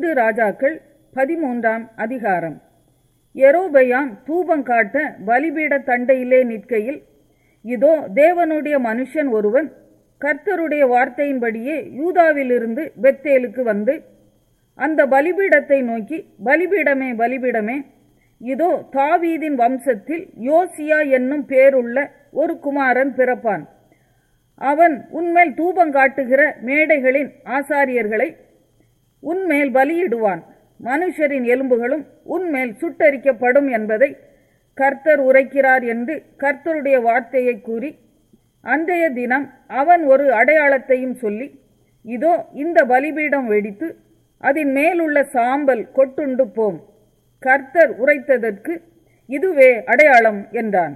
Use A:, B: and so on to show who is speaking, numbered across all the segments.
A: ஒன்று ராஜாக்கள் பதிமூன்றாம் அதிகாரம் எரோபெயாம் தூபம் காட்ட பலிபீட தண்டையிலே நிற்கையில் இதோ தேவனுடைய மனுஷன் ஒருவன் கர்த்தருடைய வார்த்தையின்படியே யூதாவிலிருந்து பெத்தேலுக்கு வந்து அந்த பலிபீடத்தை நோக்கி பலிபீடமே பலிபீடமே இதோ தாவீதின் வம்சத்தில் யோசியா என்னும் பேருள்ள ஒரு குமாரன் பிறப்பான் அவன் உன்மேல் தூபம் காட்டுகிற மேடைகளின் ஆசாரியர்களை உன்மேல் பலியிடுவான் மனுஷரின் எலும்புகளும் உன்மேல் சுட்டரிக்கப்படும் என்பதை கர்த்தர் உரைக்கிறார் என்று கர்த்தருடைய வார்த்தையை கூறி அன்றைய தினம் அவன் ஒரு அடையாளத்தையும் சொல்லி இதோ இந்த பலிபீடம் வெடித்து அதன் மேலுள்ள சாம்பல் கொட்டுண்டு போம் கர்த்தர் உரைத்ததற்கு இதுவே அடையாளம் என்றான்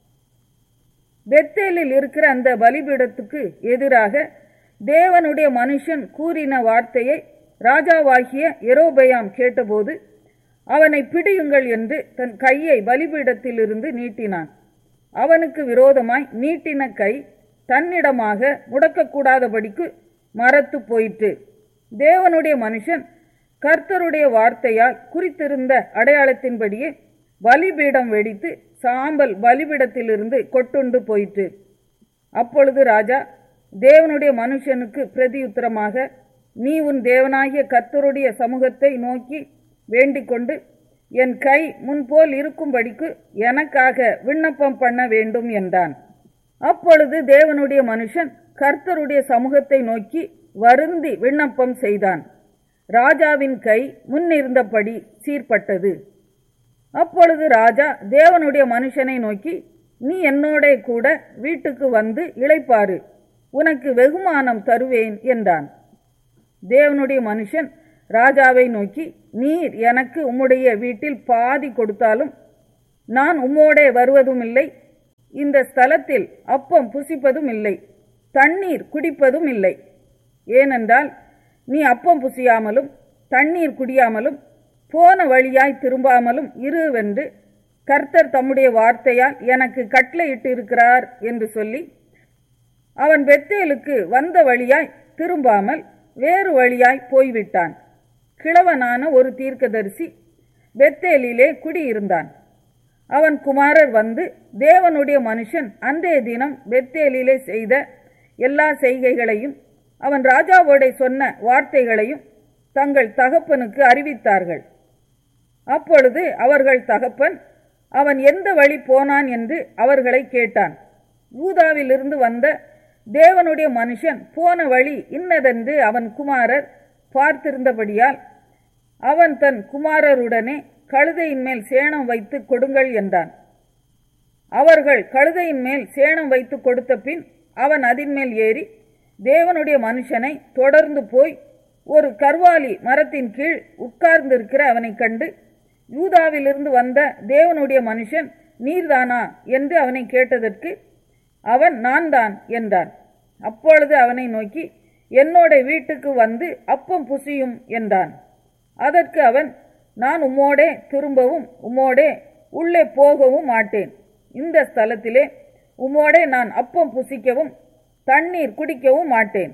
A: பெத்தேலில் இருக்கிற அந்த பலிபீடத்துக்கு எதிராக தேவனுடைய மனுஷன் கூறின வார்த்தையை ராஜாவாகிய எரோபயாம் கேட்டபோது அவனை பிடியுங்கள் என்று தன் கையை பலிபீடத்திலிருந்து நீட்டினான் அவனுக்கு விரோதமாய் நீட்டின கை தன்னிடமாக முடக்கக்கூடாதபடிக்கு மரத்து போயிற்று தேவனுடைய மனுஷன் கர்த்தருடைய வார்த்தையால் குறித்திருந்த அடையாளத்தின்படியே பலிபீடம் வெடித்து சாம்பல் பலிபீடத்திலிருந்து கொட்டுண்டு போயிற்று அப்பொழுது ராஜா தேவனுடைய மனுஷனுக்கு பிரதியுத்தரமாக நீ உன் தேவனாகிய கர்த்தருடைய சமூகத்தை நோக்கி வேண்டிக் கொண்டு என் கை முன்போல் இருக்கும்படிக்கு எனக்காக விண்ணப்பம் பண்ண வேண்டும் என்றான் அப்பொழுது தேவனுடைய மனுஷன் கர்த்தருடைய சமூகத்தை நோக்கி வருந்தி விண்ணப்பம் செய்தான் ராஜாவின் கை முன்னிருந்தபடி சீர்பட்டது அப்பொழுது ராஜா தேவனுடைய மனுஷனை நோக்கி நீ என்னோட கூட வீட்டுக்கு வந்து இளைப்பாரு உனக்கு வெகுமானம் தருவேன் என்றான் தேவனுடைய மனுஷன் ராஜாவை நோக்கி நீர் எனக்கு உம்முடைய வீட்டில் பாதி கொடுத்தாலும் நான் உம்மோடே வருவதும் இல்லை இந்த ஸ்தலத்தில் அப்பம் புசிப்பதும் இல்லை தண்ணீர் குடிப்பதும் இல்லை ஏனென்றால் நீ அப்பம் புசியாமலும் தண்ணீர் குடியாமலும் போன வழியாய் திரும்பாமலும் இருவென்று கர்த்தர் தம்முடைய வார்த்தையால் எனக்கு கட்டளையிட்டு இருக்கிறார் என்று சொல்லி அவன் பெத்தேலுக்கு வந்த வழியாய் திரும்பாமல் வேறு வழியாய் போய்விட்டான் கிழவனான ஒரு தீர்க்கதரிசி பெத்தேலிலே குடியிருந்தான் அவன் குமாரர் வந்து தேவனுடைய மனுஷன் அன்றைய தினம் பெத்தேலிலே செய்த எல்லா செய்கைகளையும் அவன் ராஜாவோட சொன்ன வார்த்தைகளையும் தங்கள் தகப்பனுக்கு அறிவித்தார்கள் அப்பொழுது அவர்கள் தகப்பன் அவன் எந்த வழி போனான் என்று அவர்களை கேட்டான் யூதாவிலிருந்து வந்த தேவனுடைய மனுஷன் போன வழி இன்னதென்று அவன் குமாரர் பார்த்திருந்தபடியால் அவன் தன் குமாரருடனே கழுதையின் மேல் சேணம் வைத்து கொடுங்கள் என்றான் அவர்கள் கழுதையின் மேல் சேணம் வைத்து கொடுத்த பின் அவன் அதின் மேல் ஏறி தேவனுடைய மனுஷனை தொடர்ந்து போய் ஒரு கர்வாலி மரத்தின் கீழ் உட்கார்ந்திருக்கிற அவனை கண்டு யூதாவிலிருந்து வந்த தேவனுடைய மனுஷன் நீர்தானா என்று அவனை கேட்டதற்கு அவன் நான் தான் என்றான் அப்பொழுது அவனை நோக்கி என்னோட வீட்டுக்கு வந்து அப்பம் புசியும் என்றான் அதற்கு அவன் நான் உம்மோடே திரும்பவும் உம்மோடே உள்ளே போகவும் மாட்டேன் இந்த ஸ்தலத்திலே உம்மோடே நான் அப்பம் புசிக்கவும் தண்ணீர் குடிக்கவும் மாட்டேன்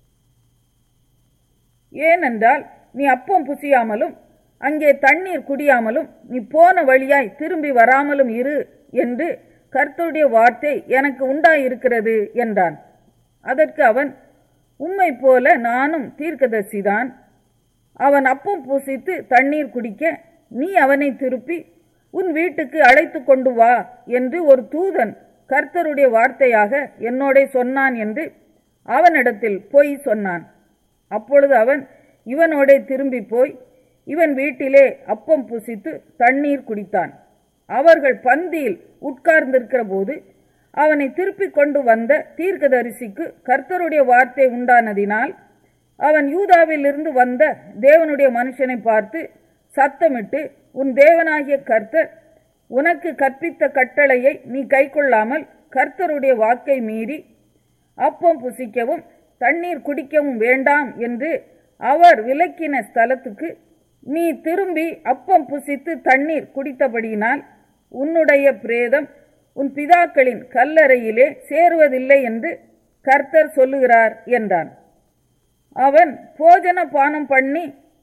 A: ஏனென்றால் நீ அப்பம் புசியாமலும் அங்கே தண்ணீர் குடியாமலும் நீ போன வழியாய் திரும்பி வராமலும் இரு என்று கர்த்தருடைய வார்த்தை எனக்கு உண்டாயிருக்கிறது என்றான் அதற்கு அவன் உம்மை போல நானும் தீர்க்கதரிசிதான் அவன் அப்பம் பூசித்து தண்ணீர் குடிக்க நீ அவனை திருப்பி உன் வீட்டுக்கு அழைத்து கொண்டு வா என்று ஒரு தூதன் கர்த்தருடைய வார்த்தையாக என்னோட சொன்னான் என்று அவனிடத்தில் பொய் சொன்னான் அப்பொழுது அவன் இவனோட திரும்பி போய் இவன் வீட்டிலே அப்பம் புசித்து தண்ணீர் குடித்தான் அவர்கள் பந்தியில் உட்கார்ந்திருக்கிற போது அவனை திருப்பிக் கொண்டு வந்த தீர்க்கதரிசிக்கு கர்த்தருடைய வார்த்தை உண்டானதினால் அவன் யூதாவிலிருந்து வந்த தேவனுடைய மனுஷனை பார்த்து சத்தமிட்டு உன் தேவனாகிய கர்த்தர் உனக்கு கற்பித்த கட்டளையை நீ கைக்கொள்ளாமல் கர்த்தருடைய வாக்கை மீறி அப்பம் புசிக்கவும் தண்ணீர் குடிக்கவும் வேண்டாம் என்று அவர் விலக்கின ஸ்தலத்துக்கு நீ திரும்பி அப்பம் புசித்து தண்ணீர் குடித்தபடியினால் உன்னுடைய பிரேதம் உன் பிதாக்களின் கல்லறையிலே சேருவதில்லை என்று கர்த்தர் சொல்லுகிறார் என்றான் அவன் போஜன பானம் பண்ணி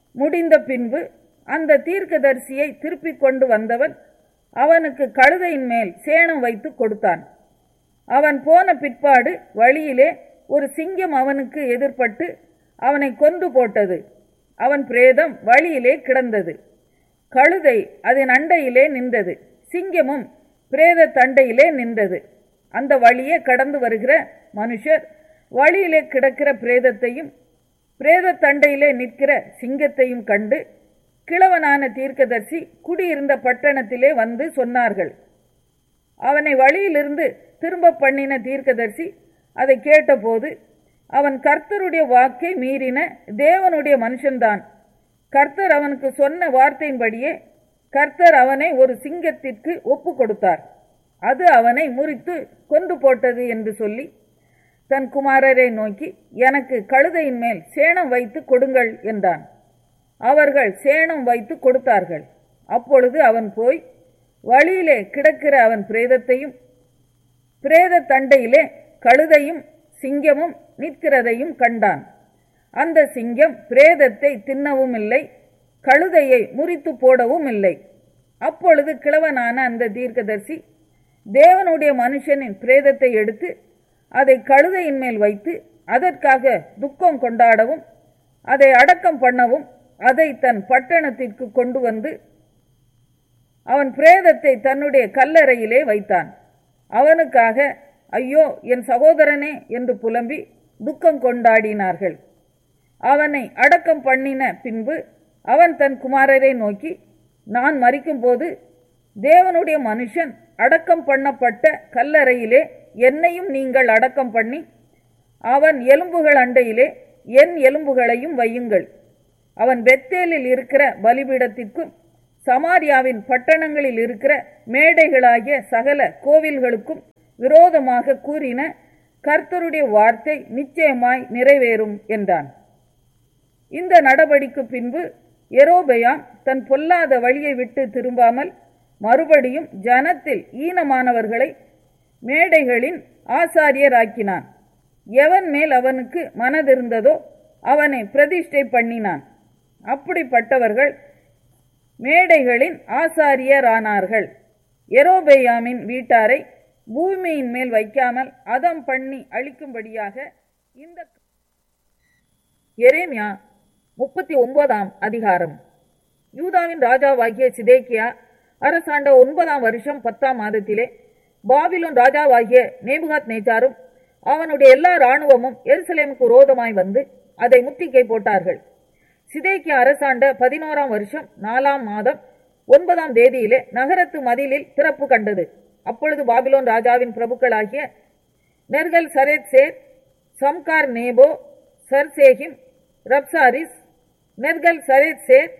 A: முடிந்த பின்பு அந்த தீர்க்கதரிசியை திருப்பிக் கொண்டு வந்தவன் அவனுக்கு கழுதையின் மேல் சேணம் வைத்து கொடுத்தான் அவன் போன பிற்பாடு வழியிலே ஒரு சிங்கம் அவனுக்கு எதிர்ப்பட்டு அவனை கொன்று போட்டது அவன் பிரேதம் வழியிலே கிடந்தது கழுதை அதன் அண்டையிலே நின்றது சிங்கமும் பிரேத தண்டையிலே நின்றது அந்த வழியே கடந்து வருகிற மனுஷர் வழியிலே கிடக்கிற பிரேதத்தையும் பிரேத தண்டையிலே நிற்கிற சிங்கத்தையும் கண்டு கிழவனான தீர்க்கதரிசி குடியிருந்த பட்டணத்திலே வந்து சொன்னார்கள் அவனை வழியிலிருந்து திரும்ப பண்ணின தீர்க்கதரிசி அதை கேட்டபோது அவன் கர்த்தருடைய வாக்கை மீறின தேவனுடைய மனுஷன்தான் கர்த்தர் அவனுக்கு சொன்ன வார்த்தையின்படியே கர்த்தர் அவனை ஒரு சிங்கத்திற்கு ஒப்பு கொடுத்தார் அது அவனை முறித்து கொண்டு போட்டது என்று சொல்லி தன் குமாரரை நோக்கி எனக்கு கழுதையின் மேல் சேணம் வைத்து கொடுங்கள் என்றான் அவர்கள் சேணம் வைத்து கொடுத்தார்கள் அப்பொழுது அவன் போய் வழியிலே கிடக்கிற அவன் பிரேதத்தையும் பிரேத தண்டையிலே கழுதையும் சிங்கமும் நிற்கிறதையும் கண்டான் அந்த சிங்கம் பிரேதத்தை தின்னவும் இல்லை கழுதையை முறித்து போடவும் இல்லை அப்பொழுது கிழவனான அந்த தீர்க்கதரிசி தேவனுடைய மனுஷனின் பிரேதத்தை எடுத்து அதை கழுதையின் மேல் வைத்து அதற்காக துக்கம் கொண்டாடவும் அதை அடக்கம் பண்ணவும் அதை தன் பட்டணத்திற்கு கொண்டு வந்து அவன் பிரேதத்தை தன்னுடைய கல்லறையிலே வைத்தான் அவனுக்காக ஐயோ என் சகோதரனே என்று புலம்பி துக்கம் கொண்டாடினார்கள் அவனை அடக்கம் பண்ணின பின்பு அவன் தன் குமாரரை நோக்கி நான் மறிக்கும்போது தேவனுடைய மனுஷன் அடக்கம் பண்ணப்பட்ட கல்லறையிலே என்னையும் நீங்கள் அடக்கம் பண்ணி அவன் எலும்புகள் அண்டையிலே என் எலும்புகளையும் வையுங்கள் அவன் பெத்தேலில் இருக்கிற பலிபீடத்திற்கும் சமாரியாவின் பட்டணங்களில் இருக்கிற மேடைகளாகிய சகல கோவில்களுக்கும் விரோதமாக கூறின கர்த்தருடைய வார்த்தை நிச்சயமாய் நிறைவேறும் என்றான் இந்த நடவடிக்கை பின்பு எரோபெயாம் தன் பொல்லாத வழியை விட்டு திரும்பாமல் மறுபடியும் ஜனத்தில் ஈனமானவர்களை மேடைகளின் ஆசாரியராக்கினான் எவன் மேல் அவனுக்கு மனதிருந்ததோ அவனை பிரதிஷ்டை பண்ணினான் அப்படிப்பட்டவர்கள் மேடைகளின் ஆசாரியரானார்கள் எரோபெயாமின் வீட்டாரை பூமியின் மேல் வைக்காமல் அதம் பண்ணி அழிக்கும்படியாக இந்த எரேமியா முப்பத்தி ஒன்பதாம் அதிகாரம் யூதாவின் ராஜாவாகிய சிதேக்கியா அரசாண்ட ஒன்பதாம் வருஷம் பத்தாம் மாதத்திலே பாபிலோன் ராஜாவாகிய நேபுகாத் நேச்சாரும் அவனுடைய எல்லா இராணுவமும் எருசலேமுக்கு விரோதமாய் வந்து அதை முத்திக்கை போட்டார்கள் சிதேக்கியா அரசாண்ட பதினோராம் வருஷம் நாலாம் மாதம் ஒன்பதாம் தேதியிலே நகரத்து மதிலில் திறப்பு கண்டது அப்பொழுது பாபிலோன் ராஜாவின் பிரபுக்களாகிய நெர்கல் சரேத் சேர் சம்கார் நேபோ சர்சேகிம் ரப்சாரிஸ் நெர்கல் சரேத் சேர்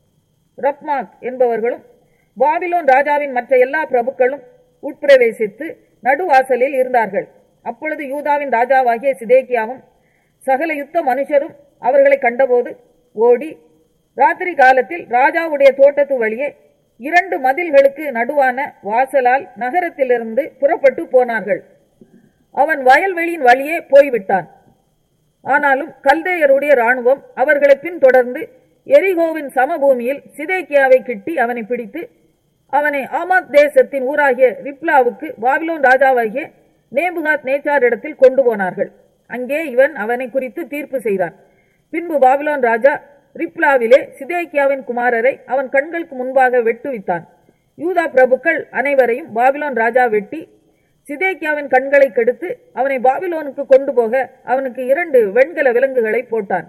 A: ரப்மாக் என்பவர்களும் பாபிலோன் ராஜாவின் மற்ற எல்லா பிரபுக்களும் உட்பிரவேசித்து நடுவாசலில் இருந்தார்கள் அப்பொழுது யூதாவின் ராஜாவாகிய சிதேக்கியாவும் சகல யுத்த மனுஷரும் அவர்களை கண்டபோது ஓடி ராத்திரி காலத்தில் ராஜாவுடைய தோட்டத்து வழியே இரண்டு மதில்களுக்கு நடுவான வாசலால் நகரத்திலிருந்து புறப்பட்டு போனார்கள் அவன் வயல்வெளியின் வழியே போய்விட்டான் ஆனாலும் கல்தேயருடைய ராணுவம் அவர்களை பின்தொடர்ந்து எரிகோவின் சமபூமியில் சிதேக்கியாவை கிட்டி அவனை பிடித்து அவனை ஆமாத் தேசத்தின் ஊராகிய ரிப்லாவுக்கு பாபிலோன் ராஜாவாகிய நேபுகாத் நேச்சாரிடத்தில் கொண்டு போனார்கள் அங்கே இவன் அவனை குறித்து தீர்ப்பு செய்தான் பின்பு பாபிலோன் ராஜா ரிப்லாவிலே சிதேக்கியாவின் குமாரரை அவன் கண்களுக்கு முன்பாக வெட்டுவித்தான் யூதா பிரபுக்கள் அனைவரையும் பாபிலோன் ராஜா வெட்டி சிதேக்கியாவின் கண்களை கெடுத்து அவனை பாபிலோனுக்கு கொண்டு போக அவனுக்கு இரண்டு வெண்கல விலங்குகளை போட்டான்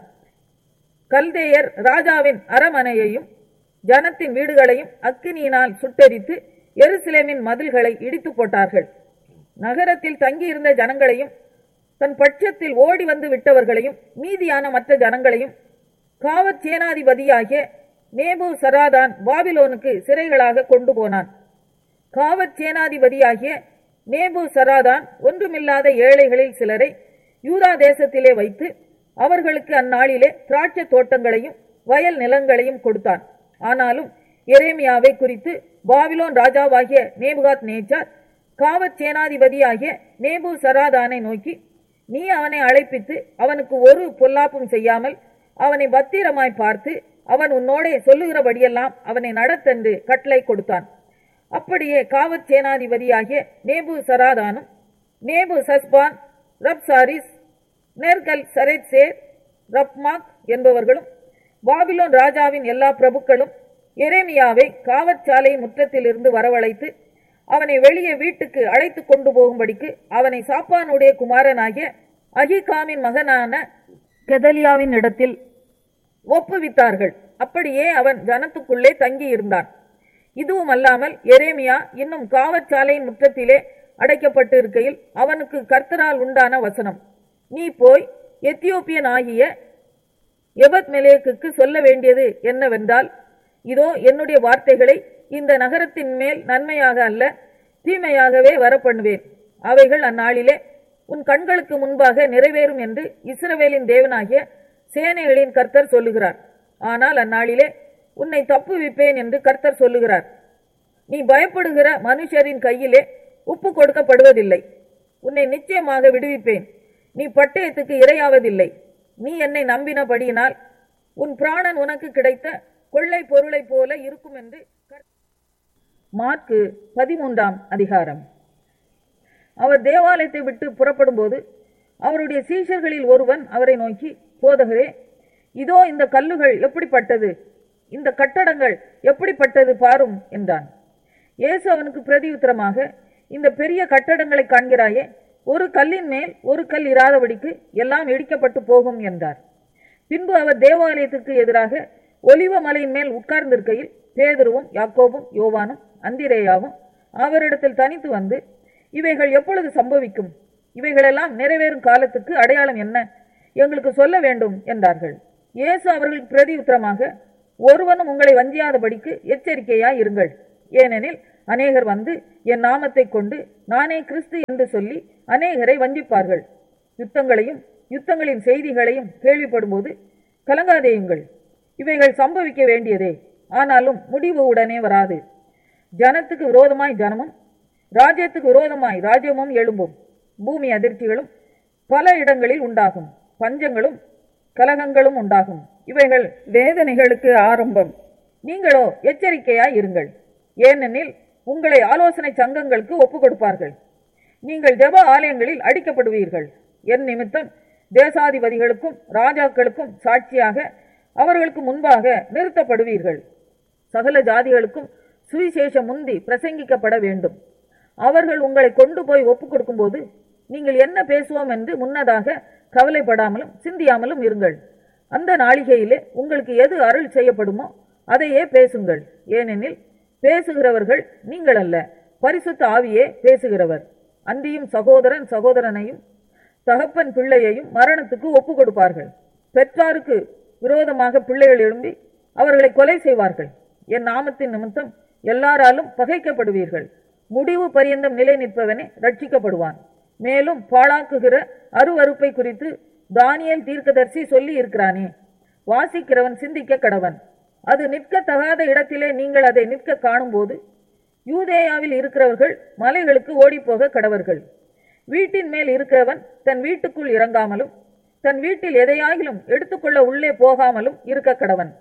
A: கல்தேயர் ராஜாவின் அரமனையையும் ஜனத்தின் வீடுகளையும் அக்கினியினால் சுட்டெரித்து எருசலேமின் மதில்களை இடித்து போட்டார்கள் நகரத்தில் தங்கியிருந்த ஜனங்களையும் தன் பட்சத்தில் ஓடி வந்து விட்டவர்களையும் மீதியான மற்ற ஜனங்களையும் காவற் சேனாதிபதியாகிய நேபு சராதான் பாபிலோனுக்கு சிறைகளாக கொண்டு போனான் காவற் சேனாதிபதியாகிய நேபு சராதான் ஒன்றுமில்லாத ஏழைகளில் சிலரை யூதா தேசத்திலே வைத்து அவர்களுக்கு அந்நாளிலே திராட்சை தோட்டங்களையும் வயல் நிலங்களையும் கொடுத்தான் ஆனாலும் எரேமியாவை குறித்து பாபிலோன் ராஜாவாகிய நேபுகாத் நேச்சார் காவற் சேனாதிபதியாகிய நேபு சராதானை நோக்கி நீ அவனை அழைப்பித்து அவனுக்கு ஒரு பொல்லாப்பும் செய்யாமல் அவனை பத்திரமாய் பார்த்து அவன் உன்னோடே சொல்லுகிறபடியெல்லாம் அவனை நடத்தென்று கட்டளை கொடுத்தான் அப்படியே காவற் சேனாதிபதியாகிய நேபு சராதானும் நேபு சஸ்பான் ரப்சாரிஸ் நெர்கல் சரேத்சேர் ரப்மாக் என்பவர்களும் பாபிலோன் ராஜாவின் எல்லா பிரபுக்களும் எரேமியாவை காவற்சாலை முற்றத்திலிருந்து வரவழைத்து அவனை வெளியே வீட்டுக்கு அழைத்து கொண்டு போகும்படிக்கு அவனை சாப்பானுடைய குமாரனாகிய அகிகாமின் மகனான கெதலியாவின் இடத்தில் ஒப்புவித்தார்கள் அப்படியே அவன் ஜனத்துக்குள்ளே தங்கியிருந்தான் இதுவும் அல்லாமல் எரேமியா இன்னும் காவற்சாலையின் முற்றத்திலே அடைக்கப்பட்டு இருக்கையில் அவனுக்கு கர்த்தரால் உண்டான வசனம் நீ போய் எத்தியோப்பியன் ஆகிய எபத் மெலேக்குக்கு சொல்ல வேண்டியது என்னவென்றால் இதோ என்னுடைய வார்த்தைகளை இந்த நகரத்தின் மேல் நன்மையாக அல்ல தீமையாகவே வரப்பண்ணுவேன் அவைகள் அந்நாளிலே உன் கண்களுக்கு முன்பாக நிறைவேறும் என்று இஸ்ரவேலின் தேவனாகிய சேனைகளின் கர்த்தர் சொல்லுகிறார் ஆனால் அந்நாளிலே உன்னை தப்புவிப்பேன் என்று கர்த்தர் சொல்லுகிறார் நீ பயப்படுகிற மனுஷரின் கையிலே உப்பு கொடுக்கப்படுவதில்லை உன்னை நிச்சயமாக விடுவிப்பேன் நீ பட்டயத்துக்கு இரையாவதில்லை நீ என்னை நம்பினபடியினால் உன் பிராணன் உனக்கு கிடைத்த கொள்ளை பொருளைப் போல இருக்கும் என்று கர்- மார்க்கு பதிமூன்றாம் அதிகாரம் அவர் தேவாலயத்தை விட்டு புறப்படும்போது அவருடைய சீஷர்களில் ஒருவன் அவரை நோக்கி போதகரே இதோ இந்த கல்லுகள் எப்படிப்பட்டது இந்த கட்டடங்கள் எப்படிப்பட்டது பாரும் என்றான் இயேசு அவனுக்கு பிரதியுத்தரமாக இந்த பெரிய கட்டடங்களை காண்கிறாயே ஒரு கல்லின் மேல் ஒரு கல் இராதபடிக்கு எல்லாம் இடிக்கப்பட்டு போகும் என்றார் பின்பு அவர் தேவாலயத்துக்கு எதிராக ஒலிவ மலையின் மேல் உட்கார்ந்திருக்கையில் பேதுருவும் யாக்கோபும் யோவானும் அந்திரேயாவும் அவரிடத்தில் தனித்து வந்து இவைகள் எப்பொழுது சம்பவிக்கும் இவைகளெல்லாம் நிறைவேறும் காலத்துக்கு அடையாளம் என்ன எங்களுக்கு சொல்ல வேண்டும் என்றார்கள் இயேசு அவர்களுக்கு பிரதியுத்தரமாக ஒருவனும் உங்களை வஞ்சியாதபடிக்கு எச்சரிக்கையாய் இருங்கள் ஏனெனில் அநேகர் வந்து என் நாமத்தை கொண்டு நானே கிறிஸ்து என்று சொல்லி அநேகரை வஞ்சிப்பார்கள் யுத்தங்களையும் யுத்தங்களின் செய்திகளையும் கேள்விப்படும்போது கலங்காதேயுங்கள் இவைகள் சம்பவிக்க வேண்டியதே ஆனாலும் முடிவு உடனே வராது ஜனத்துக்கு விரோதமாய் ஜனமும் ராஜ்யத்துக்கு விரோதமாய் ராஜ்யமும் எழும்பும் பூமி அதிர்ச்சிகளும் பல இடங்களில் உண்டாகும் பஞ்சங்களும் கலகங்களும் உண்டாகும் இவைகள் வேதனைகளுக்கு ஆரம்பம் நீங்களோ எச்சரிக்கையாய் இருங்கள் ஏனெனில் உங்களை ஆலோசனை சங்கங்களுக்கு ஒப்புக் கொடுப்பார்கள் நீங்கள் ஜெப ஆலயங்களில் அடிக்கப்படுவீர்கள் என் நிமித்தம் தேசாதிபதிகளுக்கும் ராஜாக்களுக்கும் சாட்சியாக அவர்களுக்கு முன்பாக நிறுத்தப்படுவீர்கள் சகல ஜாதிகளுக்கும் சுவிசேஷம் முந்தி பிரசங்கிக்கப்பட வேண்டும் அவர்கள் உங்களை கொண்டு போய் ஒப்புக் கொடுக்கும்போது நீங்கள் என்ன பேசுவோம் என்று முன்னதாக கவலைப்படாமலும் சிந்தியாமலும் இருங்கள் அந்த நாளிகையிலே உங்களுக்கு எது அருள் செய்யப்படுமோ அதையே பேசுங்கள் ஏனெனில் பேசுகிறவர்கள் நீங்கள் அல்ல பரிசுத்த ஆவியே பேசுகிறவர் அந்தியும் சகோதரன் சகோதரனையும் தகப்பன் பிள்ளையையும் மரணத்துக்கு ஒப்பு கொடுப்பார்கள் பெற்றாருக்கு விரோதமாக பிள்ளைகள் எழும்பி அவர்களை கொலை செய்வார்கள் என் நாமத்தின் நிமித்தம் எல்லாராலும் பகைக்கப்படுவீர்கள் முடிவு பரியந்தம் நிலை நிற்பவனே ரட்சிக்கப்படுவான் மேலும் பாழாக்குகிற அருவருப்பை குறித்து தானியேல் தீர்க்கதரிசி சொல்லி இருக்கிறானே வாசிக்கிறவன் சிந்திக்க கடவன் அது நிற்கத்தகாத இடத்திலே நீங்கள் அதை நிற்க காணும்போது யூதேயாவில் இருக்கிறவர்கள் மலைகளுக்கு ஓடிப்போக கடவர்கள் வீட்டின் மேல் இருக்கிறவன் தன் வீட்டுக்குள் இறங்காமலும் தன் வீட்டில் எதையாகிலும் எடுத்துக்கொள்ள உள்ளே போகாமலும் இருக்க கடவன்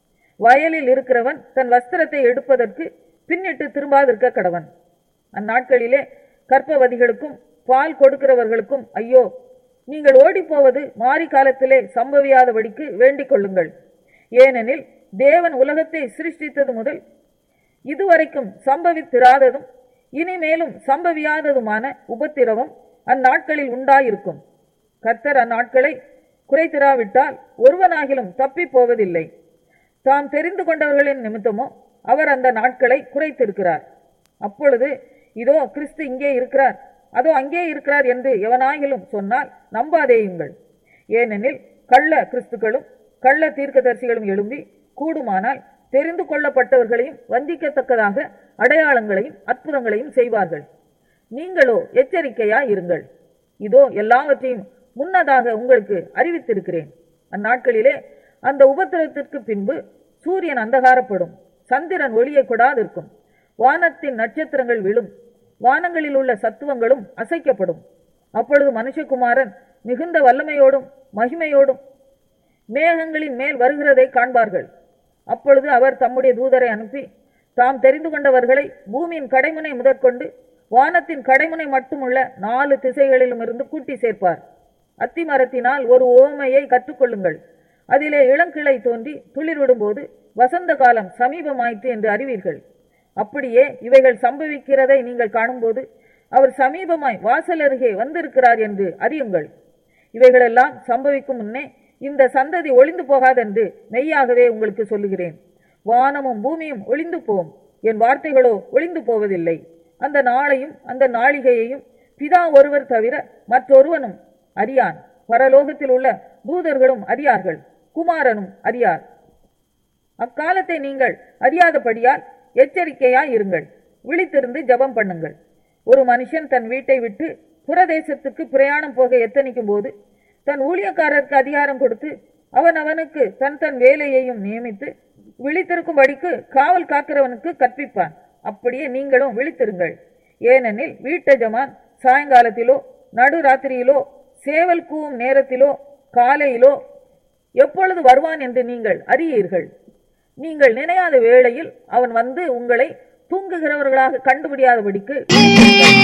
A: வயலில் இருக்கிறவன் தன் வஸ்திரத்தை எடுப்பதற்கு பின்னிட்டு திரும்பாதிருக்க கடவன் அந்நாட்களிலே கற்பவதிகளுக்கும் பால் கொடுக்கிறவர்களுக்கும் ஐயோ நீங்கள் ஓடிப்போவது மாறி காலத்திலே சம்பவியாதபடிக்கு வேண்டிக் கொள்ளுங்கள் ஏனெனில் தேவன் உலகத்தை சிருஷ்டித்தது முதல் இதுவரைக்கும் சம்பவித்திராததும் இனிமேலும் சம்பவியாததுமான உபத்திரவம் அந்நாட்களில் உண்டாயிருக்கும் கர்த்தர் அந்நாட்களை குறைத்திராவிட்டால் ஒருவனாகிலும் தப்பிப் போவதில்லை தாம் தெரிந்து கொண்டவர்களின் நிமித்தமோ அவர் அந்த நாட்களை குறைத்திருக்கிறார் அப்பொழுது இதோ கிறிஸ்து இங்கே இருக்கிறார் அதோ அங்கே இருக்கிறார் என்று எவனாகிலும் சொன்னால் நம்பாதேயுங்கள் ஏனெனில் கள்ள கிறிஸ்துக்களும் கள்ள தீர்க்கதரிசிகளும் எழும்பி கூடுமானால் தெரிந்து கொள்ளப்பட்டவர்களையும் வஞ்சிக்கத்தக்கதாக அடையாளங்களையும் அற்புதங்களையும் செய்வார்கள் நீங்களோ எச்சரிக்கையா இருங்கள் இதோ எல்லாவற்றையும் முன்னதாக உங்களுக்கு அறிவித்திருக்கிறேன் அந்நாட்களிலே அந்த உபத்திரவத்திற்கு பின்பு சூரியன் அந்தகாரப்படும் சந்திரன் ஒளியை கொடாதிருக்கும் வானத்தின் நட்சத்திரங்கள் விழும் வானங்களில் உள்ள சத்துவங்களும் அசைக்கப்படும் அப்பொழுது மனுஷகுமாரன் மிகுந்த வல்லமையோடும் மகிமையோடும் மேகங்களின் மேல் வருகிறதை காண்பார்கள் அப்பொழுது அவர் தம்முடைய தூதரை அனுப்பி தாம் தெரிந்து கொண்டவர்களை பூமியின் கடைமுனை முதற்கொண்டு வானத்தின் கடைமுனை மட்டுமுள்ள நாலு திசைகளிலும் இருந்து கூட்டி சேர்ப்பார் அத்தி மரத்தினால் ஒரு ஓமையை கற்றுக்கொள்ளுங்கள் அதிலே இளங்கிளை தோன்றி துளிர்விடும்போது வசந்த காலம் சமீபமாயிற்று என்று அறிவீர்கள் அப்படியே இவைகள் சம்பவிக்கிறதை நீங்கள் காணும்போது அவர் சமீபமாய் வாசல் அருகே வந்திருக்கிறார் என்று அறியுங்கள் இவைகளெல்லாம் சம்பவிக்கும் முன்னே இந்த சந்ததி ஒளிந்து போகாதென்று மெய்யாகவே உங்களுக்கு சொல்லுகிறேன் வானமும் பூமியும் ஒளிந்து போம் என் வார்த்தைகளோ ஒளிந்து போவதில்லை அந்த நாளையும் அந்த நாளிகையையும் பிதா ஒருவர் தவிர மற்றொருவனும் அறியான் பரலோகத்தில் உள்ள தூதர்களும் அறியார்கள் குமாரனும் அறியார் அக்காலத்தை நீங்கள் அறியாதபடியால் எச்சரிக்கையாய் இருங்கள் விழித்திருந்து ஜெபம் பண்ணுங்கள் ஒரு மனுஷன் தன் வீட்டை விட்டு புறதேசத்துக்கு பிரயாணம் போக எத்தனிக்கும் போது தன் ஊழியக்காரருக்கு அதிகாரம் கொடுத்து அவன் அவனுக்கு தன் தன் வேலையையும் நியமித்து விழித்திருக்கும்படிக்கு காவல் காக்கிறவனுக்கு கற்பிப்பான் அப்படியே நீங்களும் விழித்திருங்கள் ஏனெனில் வீட்டஜமான் சாயங்காலத்திலோ நடுராத்திரியிலோ சேவல் கூவும் நேரத்திலோ காலையிலோ எப்பொழுது வருவான் என்று நீங்கள் அறியீர்கள் நீங்கள் நினையாத வேளையில் அவன் வந்து உங்களை தூங்குகிறவர்களாக கண்டுபிடியாதபடிக்கு